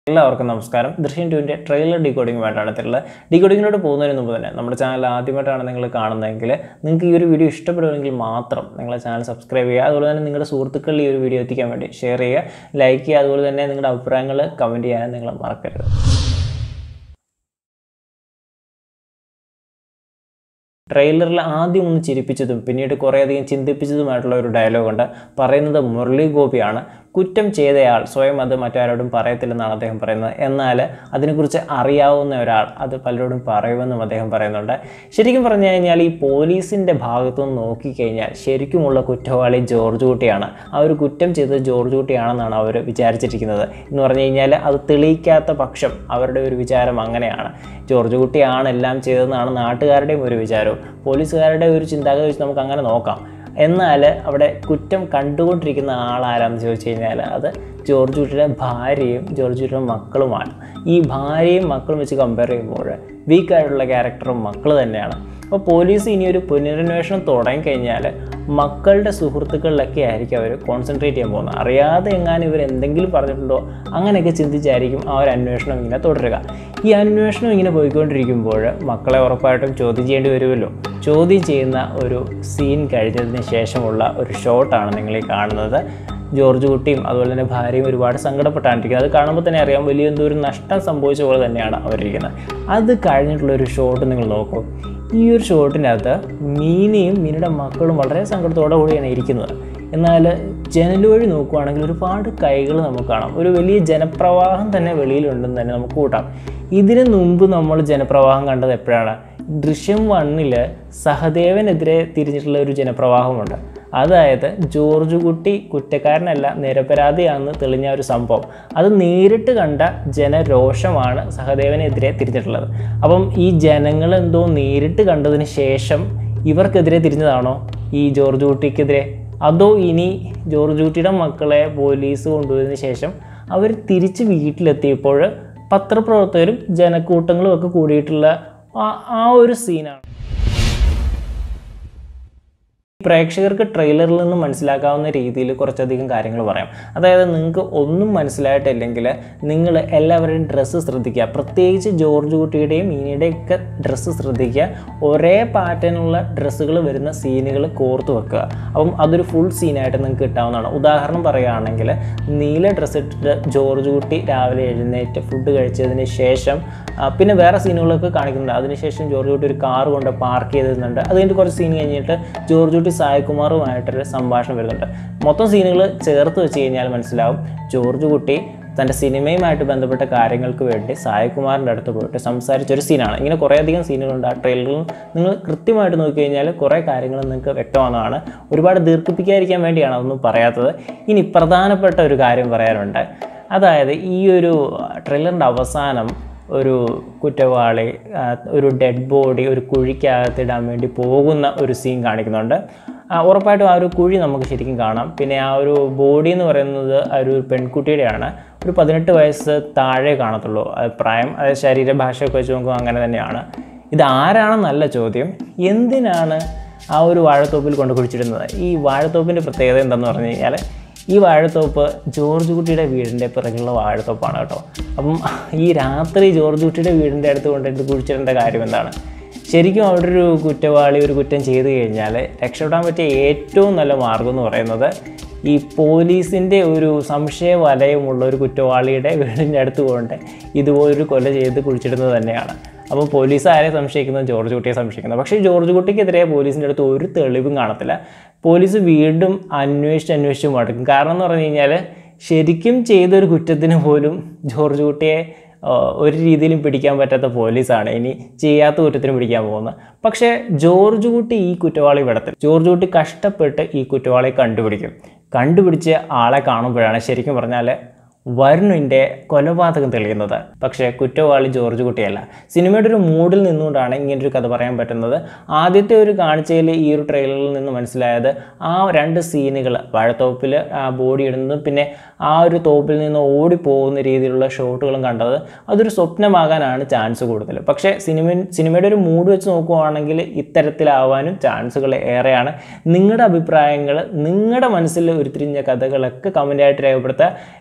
എല്ലാവർക്കും നമസ്കാരം ദൃശ്യം ടുവിൻ്റെ ട്രെയിലർ ഡീകോഡിങ്ങുമായിട്ടാണ് എത്തിയിട്ടുള്ളത് ഡീകോഡിങ്ങിലോട്ട് പോകുന്നതിന് മുമ്പ് തന്നെ നമ്മുടെ ചാനൽ ആദ്യമായിട്ടാണ് നിങ്ങൾ കാണുന്നതെങ്കിൽ നിങ്ങൾക്ക് ഈ ഒരു വീഡിയോ ഇഷ്ടപ്പെടുമെങ്കിൽ മാത്രം നിങ്ങളെ ചാനൽ സബ്സ്ക്രൈബ് ചെയ്യുക അതുപോലെ തന്നെ നിങ്ങളുടെ സുഹൃത്തുക്കളിൽ ഈ ഒരു വീഡിയോ എത്തിക്കാൻ വേണ്ടി ഷെയർ ചെയ്യുക ലൈക്ക് ചെയ്യുക അതുപോലെ തന്നെ നിങ്ങളുടെ അഭിപ്രായങ്ങൾ കമൻറ്റ് ചെയ്യാനും നിങ്ങൾ മറക്കരുത് ട്രെയിലറിൽ ആദ്യം ഒന്ന് ചിരിപ്പിച്ചതും പിന്നീട് കുറേയധികം ചിന്തിപ്പിച്ചതുമായിട്ടുള്ള ഒരു ഡയലോഗുണ്ട് പറയുന്നത് മുരളി ഗോപിയാണ് കുറ്റം ചെയ്തയാൾ സ്വയം അത് മറ്റാരോടും പറയത്തില്ലെന്നാണ് അദ്ദേഹം പറയുന്നത് എന്നാൽ അതിനെക്കുറിച്ച് അറിയാവുന്ന ഒരാൾ അത് പലരോടും പറയുമെന്നും അദ്ദേഹം പറയുന്നുണ്ട് ശരിക്കും പറഞ്ഞു കഴിഞ്ഞാൽ ഈ പോലീസിൻ്റെ ഭാഗത്തുനിന്ന് നോക്കിക്കഴിഞ്ഞാൽ ശരിക്കുമുള്ള കുറ്റവാളി ജോർജ് കുട്ടിയാണ് ആ ഒരു കുറ്റം ചെയ്തത് ജോർജ് കുട്ടിയാണെന്നാണ് അവർ വിചാരിച്ചിരിക്കുന്നത് എന്ന് പറഞ്ഞു കഴിഞ്ഞാൽ അത് തെളിയിക്കാത്ത പക്ഷം അവരുടെ ഒരു വിചാരം അങ്ങനെയാണ് ജോർജ് കുട്ടിയാണ് എല്ലാം ചെയ്തതെന്നാണ് നാട്ടുകാരുടെയും ഒരു വിചാരവും പോലീസുകാരുടെ ഒരു ചിന്താഗതി വെച്ച് നമുക്ക് അങ്ങനെ നോക്കാം എന്നാൽ അവിടെ കുറ്റം കണ്ടുകൊണ്ടിരിക്കുന്ന ആളാരാന്ന് ചോദിച്ചു കഴിഞ്ഞാൽ അത് ജോർജ് കുട്ടിയുടെ ഭാര്യയും ജോർജ് കുട്ടിയുടെ മക്കളുമാണ് ഈ ഭാര്യയും മക്കളും വെച്ച് കമ്പയർ ചെയ്യുമ്പോൾ വീക്കായിട്ടുള്ള ക്യാരക്ടറും മക്കൾ തന്നെയാണ് അപ്പോൾ പോലീസ് ഇനി ഒരു പുനരന്വേഷണം തുടങ്ങിക്കഴിഞ്ഞാൽ മക്കളുടെ സുഹൃത്തുക്കളിലൊക്കെ ആയിരിക്കും അവർ കോൺസെൻട്രേറ്റ് ചെയ്യാൻ പോകുന്നത് അറിയാതെ എങ്ങാനും ഇവർ എന്തെങ്കിലും പറഞ്ഞിട്ടുണ്ടോ അങ്ങനെയൊക്കെ ചിന്തിച്ചായിരിക്കും ആ ഒരു അന്വേഷണം ഇങ്ങനെ തുടരുക ഈ അന്വേഷണം ഇങ്ങനെ പോയിക്കൊണ്ടിരിക്കുമ്പോൾ മക്കളെ ഉറപ്പായിട്ടും ചോദ്യം ചെയ്യേണ്ടി വരുമല്ലോ ചോദ്യം ചെയ്യുന്ന ഒരു സീൻ കഴിഞ്ഞതിന് ശേഷമുള്ള ഒരു ഷോട്ടാണ് നിങ്ങൾ ഈ കാണുന്നത് ജോർജ് കുട്ടിയും അതുപോലെ തന്നെ ഭാര്യയും ഒരുപാട് സങ്കടപ്പെട്ടാണ്ടിരിക്കുന്നത് അത് കാണുമ്പോൾ തന്നെ അറിയാം വലിയ എന്തോ ഒരു നഷ്ടം സംഭവിച്ച പോലെ തന്നെയാണ് അവരിരിക്കുന്നത് അത് കഴിഞ്ഞിട്ടുള്ള ഒരു ഷോട്ട് നിങ്ങൾ നോക്കൂ ഈ ഒരു ഷോട്ടിനകത്ത് മീനയും മീനയുടെ മക്കളും വളരെ സങ്കടത്തോടെ കൂടിയാണ് ഇരിക്കുന്നത് എന്നാൽ ജനൽ വഴി നോക്കുവാണെങ്കിൽ ഒരുപാട് കൈകൾ നമുക്ക് കാണാം ഒരു വലിയ ജനപ്രവാഹം തന്നെ വെളിയിലുണ്ടെന്ന് തന്നെ നമുക്ക് കൂട്ടാം ഇതിനു മുമ്പ് നമ്മൾ ജനപ്രവാഹം കണ്ടത് എപ്പോഴാണ് ദൃശ്യം വണ്ണിൽ സഹദേവനെതിരെ തിരിഞ്ഞിട്ടുള്ള ഒരു ജനപ്രവാഹമുണ്ട് അതായത് ജോർജ് കുട്ടി കുറ്റക്കാരനല്ല നിരപരാധിയാണെന്ന് തെളിഞ്ഞ ഒരു സംഭവം അത് നേരിട്ട് കണ്ട ജനരോഷമാണ് സഹദേവനെതിരെ തിരിഞ്ഞിട്ടുള്ളത് അപ്പം ഈ ജനങ്ങൾ എന്തോ നേരിട്ട് കണ്ടതിന് ശേഷം ഇവർക്കെതിരെ തിരിഞ്ഞതാണോ ഈ ജോർജ് കുട്ടിക്കെതിരെ അതോ ഇനി ജോർജ് കുട്ടിയുടെ മക്കളെ പോലീസ് കൊണ്ടുപോയതിന് ശേഷം അവർ തിരിച്ച് വീട്ടിലെത്തിയപ്പോൾ പത്രപ്രവർത്തകരും ജനക്കൂട്ടങ്ങളും ഒക്കെ കൂടിയിട്ടുള്ള ആ- ആ ഒരു സീനാണ് പ്രേക്ഷകർക്ക് ട്രെയിലറിൽ നിന്ന് മനസ്സിലാക്കാവുന്ന രീതിയിൽ കുറച്ചധികം കാര്യങ്ങൾ പറയാം അതായത് നിങ്ങൾക്ക് ഒന്നും മനസ്സിലായിട്ടില്ലെങ്കിൽ നിങ്ങൾ എല്ലാവരുടെയും ഡ്രസ്സ് ശ്രദ്ധിക്കുക പ്രത്യേകിച്ച് ജോർജ് കുട്ടിയുടെയും മീനിയുടെയും ഒക്കെ ഡ്രസ്സ് ശ്രദ്ധിക്കുക ഒരേ പാറ്റേണുള്ള ഡ്രസ്സുകൾ വരുന്ന സീനുകൾ കോർത്ത് വെക്കുക അപ്പം അതൊരു ഫുൾ സീനായിട്ട് നിങ്ങൾക്ക് കിട്ടാവുന്നതാണ് ഉദാഹരണം പറയുകയാണെങ്കിൽ നീല ഡ്രസ്സ് ഇട്ടിട്ട് ജോർജ് കുട്ടി രാവിലെ എഴുന്നേറ്റ് ഫുഡ് കഴിച്ചതിന് ശേഷം ആ, പിന്നെ വേറെ സീനുകളൊക്കെ കാണിക്കുന്നുണ്ട് അതിനുശേഷം ജോർജ് കുട്ടി ഒരു കാർ കൊണ്ട് പാർക്ക് ചെയ്തിരുന്നുണ്ട് അത് കഴിഞ്ഞിട്ട് കുറച്ച് സീൻ കഴിഞ്ഞിട്ട് ജോർജ് കുട്ടി സായകുമാറുമായിട്ടൊരു സംഭാഷണം വരുന്നുണ്ട് മൊത്തം സീനുകൾ ചേർത്ത് വെച്ച് കഴിഞ്ഞാൽ മനസ്സിലാവും ജോർജ് കുട്ടി തൻ്റെ സിനിമയുമായിട്ട് ബന്ധപ്പെട്ട കാര്യങ്ങൾക്ക് വേണ്ടി സായകുമാറിൻ്റെ അടുത്ത് പോയിട്ട് സംസാരിച്ചൊരു സീനാണ് ഇങ്ങനെ കുറേയധികം സീനുകളുണ്ട് ആ ട്രെയിലറിൽ നിങ്ങൾ കൃത്യമായിട്ട് നോക്കി കഴിഞ്ഞാൽ കുറേ കാര്യങ്ങൾ നിങ്ങൾക്ക് വ്യക്തമാകുന്നതാണ് ഒരുപാട് ദീർഘിപ്പിക്കാതിരിക്കാൻ വേണ്ടിയാണ് അതൊന്നും പറയാത്തത് ഇനി പ്രധാനപ്പെട്ട ഒരു കാര്യം പറയാനുണ്ട് അതായത് ഈ ഒരു ട്രെയിലറിൻ്റെ അവസാനം ഒരു കുറ്റവാളി ആ, ഒരു ഡെഡ് ബോഡി ഒരു കുഴിക്കകത്തിടാൻ വേണ്ടി പോകുന്ന ഒരു സീൻ കാണിക്കുന്നുണ്ട് ആ, ഉറപ്പായിട്ടും ആ ഒരു കുഴി നമുക്ക് ശരിക്കും കാണാം പിന്നെ ആ ഒരു ബോഡി എന്ന് പറയുന്നത് ആ ഒരു പെൺകുട്ടിയുടെയാണ് ഒരു പതിനെട്ട് വയസ്സ് താഴെ കാണത്തുള്ളൂ അത് പ്രായം അത് ശരീരഭാഷയൊക്കെ വെച്ച് നോക്കുമ്പോൾ അങ്ങനെ തന്നെയാണ് ഇത് ആരാണെന്നല്ല ചോദ്യം എന്തിനാണ് ആ ഒരു വാഴത്തോപ്പിൽ കൊണ്ട് കുഴിച്ചിടുന്നത് ഈ വാഴത്തോപ്പിൻ്റെ പ്രത്യേകത എന്താണെന്ന് പറഞ്ഞു കഴിഞ്ഞാൽ ഈ വാഴത്തോപ്പ് ജോർജ് കുട്ടിയുടെ വീടിൻ്റെ പിറകുള്ള വാഴത്തോപ്പാണ് കേട്ടോ അപ്പം ഈ രാത്രി ജോർജ് കുട്ടിയുടെ വീടിൻ്റെ അടുത്ത് കൊണ്ടിട്ട് കുഴിച്ചിടേണ്ട കാര്യം എന്താണ് ശരിക്കും അവിടെ ഒരു കുറ്റവാളി ഒരു കുറ്റം ചെയ്തു കഴിഞ്ഞാൽ രക്ഷപ്പെടാൻ പറ്റിയ ഏറ്റവും നല്ല മാർഗം എന്ന് പറയുന്നത് ഈ പോലീസിൻ്റെ ഒരു സംശയ വലയമുള്ള ഒരു കുറ്റവാളിയുടെ വീടിൻ്റെ അടുത്ത് കൊണ്ട് ഇതുപോലൊരു കൊല ചെയ്ത് കുഴിച്ചിടുന്നത് തന്നെയാണ് അപ്പോൾ പോലീസ് ആരെ സംശയിക്കുന്നത് ജോർജ് കുട്ടിയെ സംശയിക്കുന്നത് പക്ഷേ ജോർജ് കുട്ടിക്കെതിരെ പോലീസിൻ്റെ അടുത്ത് ഒരു തെളിവും കാണത്തില്ല പോലീസ് വീണ്ടും അന്വേഷിച്ച് അന്വേഷിച്ച് മടക്കും കാരണം എന്ന് പറഞ്ഞു കഴിഞ്ഞാൽ ശരിക്കും ചെയ്തൊരു കുറ്റത്തിന് പോലും ജോർജ് കുട്ടിയെ ആ, ഒരു രീതിയിലും പിടിക്കാൻ പറ്റാത്ത പോലീസാണ് ഇനി ചെയ്യാത്ത കുറ്റത്തിന് പിടിക്കാൻ പോകുന്നത് പക്ഷേ ജോർജ് കുട്ടി ഈ കുറ്റവാളി വിടത്തിൽ ജോർജ് കുട്ടി കഷ്ടപ്പെട്ട് ഈ കുറ്റവാളിയെ കണ്ടുപിടിക്കും കണ്ടുപിടിച്ച് ആളെ കാണുമ്പോഴാണ് ശരിക്കും പറഞ്ഞാൽ വരുണിൻ്റെ കൊലപാതകം തെളിയുന്നത് പക്ഷേ കുറ്റവാളി ജോർജ് കുട്ടിയല്ല സിനിമയുടെ ഒരു മൂഡിൽ നിന്നുകൊണ്ടാണ് ഇങ്ങനൊരു കഥ പറയാൻ പറ്റുന്നത് ആദ്യത്തെ ഒരു കാഴ്ചയിൽ ഈ ഒരു ട്രെയിലറിൽ നിന്ന് മനസ്സിലായത് ആ രണ്ട് സീനുകൾ വാഴത്തോപ്പിൽ ബോഡി ഇടുന്നതും പിന്നെ ആ ഒരു തോപ്പിൽ നിന്ന് ഓടിപ്പോകുന്ന രീതിയിലുള്ള ഷോട്ടുകളും കണ്ടത് അതൊരു സ്വപ്നമാകാനാണ് ചാൻസ് കൂടുതൽ പക്ഷേ സിനിമ സിനിമയുടെ ഒരു മൂഡ് വെച്ച് നോക്കുവാണെങ്കിൽ ഇത്തരത്തിലാവാനും ചാൻസുകൾ ഏറെയാണ് നിങ്ങളുടെ അഭിപ്രായങ്ങൾ നിങ്ങളുടെ മനസ്സിൽ ഉരുത്തിരിഞ്ഞ കഥകളൊക്കെ കമൻ്റായിട്ട് രേഖപ്പെടുത്തുക കഴിഞ്ഞ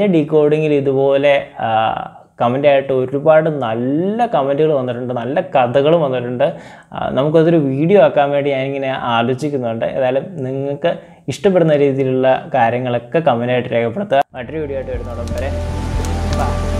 കഴിഞ്ഞ ഡീകോഡിങ്ങിൽ ഇതുപോലെ കമൻ്റ് ആയിട്ട് ഒരുപാട് നല്ല കമൻറ്റുകൾ വന്നിട്ടുണ്ട് നല്ല കഥകൾ വന്നിട്ടുണ്ട് ആ, നമുക്കതൊരു വീഡിയോ ആക്കാൻ വേണ്ടി ഞാനിങ്ങനെ ആലോചിക്കുന്നുണ്ട് ഏതായാലും നിങ്ങൾക്ക് ഇഷ്ടപ്പെടുന്ന രീതിയിലുള്ള കാര്യങ്ങളൊക്കെ കമൻ്റായിട്ട് രേഖപ്പെടുത്തുക മറ്റൊരു വീഡിയോ ആയിട്ട് വരുന്നോടം വരെ ബൈ